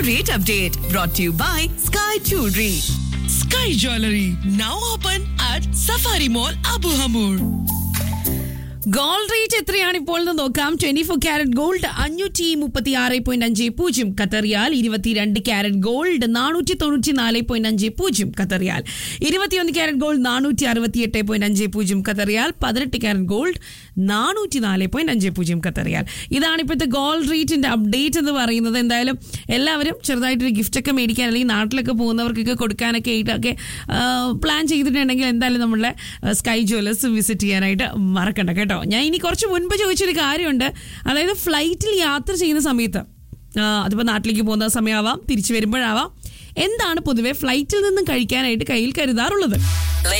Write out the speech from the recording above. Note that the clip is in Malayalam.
rate update brought to you by Sky Jewelry. Sky Jewelry now open at Safari Mall Abu Hamur. Gold rate എത്രയാണ് ഇപ്പോൾ എന്ന് നോക്കാം ട്വന്റി ഫോർ ക്യാരറ്റ് ഗോൾഡ് അഞ്ഞൂറ്റി മുപ്പത്തി ആറ് പോയിന്റ് അഞ്ച് പൂജ്യം കത്തറിയാൽ ഇരുപത്തിരണ്ട് ക്യാരറ്റ് ഗോൾഡ് നാനൂറ്റി തൊണ്ണൂറ്റി നാല് പോയിന്റ് അഞ്ച് പൂജ്യം കത്തറിയാൽ ഇരുപത്തിയൊന്ന് ക്യാരറ്റ് ഗോൾഡ് നാനൂറ്റി അറുപത്തി എട്ട് പോയിന്റ് അഞ്ച് പൂജ്യം കത്തറിയാൽ പതിനെട്ട് ക്യാരറ്റ് ഗോൾഡ് നാനൂറ്റി നാല് പോയിന്റ് അഞ്ച് പൂജ്യം കത്തറിയാൽ ഇതാണ് ഇപ്പോഴത്തെ ഗോൾഡ് റേറ്റിന്റെ അപ്ഡേറ്റ് എന്ന് പറയുന്നത് എന്തായാലും എല്ലാവരും ചെറുതായിട്ടൊരു ഗിഫ്റ്റ് ഒക്കെ മേടിക്കാൻ അല്ലെങ്കിൽ നാട്ടിലൊക്കെ പോകുന്നവർക്കൊക്കെ കൊടുക്കാനൊക്കെ ആയിട്ടൊക്കെ പ്ലാൻ ചെയ്തിട്ടുണ്ടെങ്കിൽ എന്തായാലും നമ്മളെ സ്കൈ ജ്വല്ലേഴ്സ് വിസിറ്റ് ചെയ്യാനായിട്ട് മറക്കണ്ട കേട്ടോ ഞാൻ ഇനി കുറച്ച് മുൻപ് ചോദിച്ചൊരു കാര്യമുണ്ട് അതായത് ഫ്ലൈറ്റിൽ യാത്ര ചെയ്യുന്ന സമയത്ത് ആ, അതിപ്പോൾ നാട്ടിലേക്ക് പോകുന്ന സമയമാവാം തിരിച്ചു വരുമ്പോഴാവാം എന്താണ് പൊതുവെ ഫ്ലൈറ്റിൽ നിന്നും കഴിക്കാനായിട്ട് കയ്യിൽ കരുതാറുള്ളത്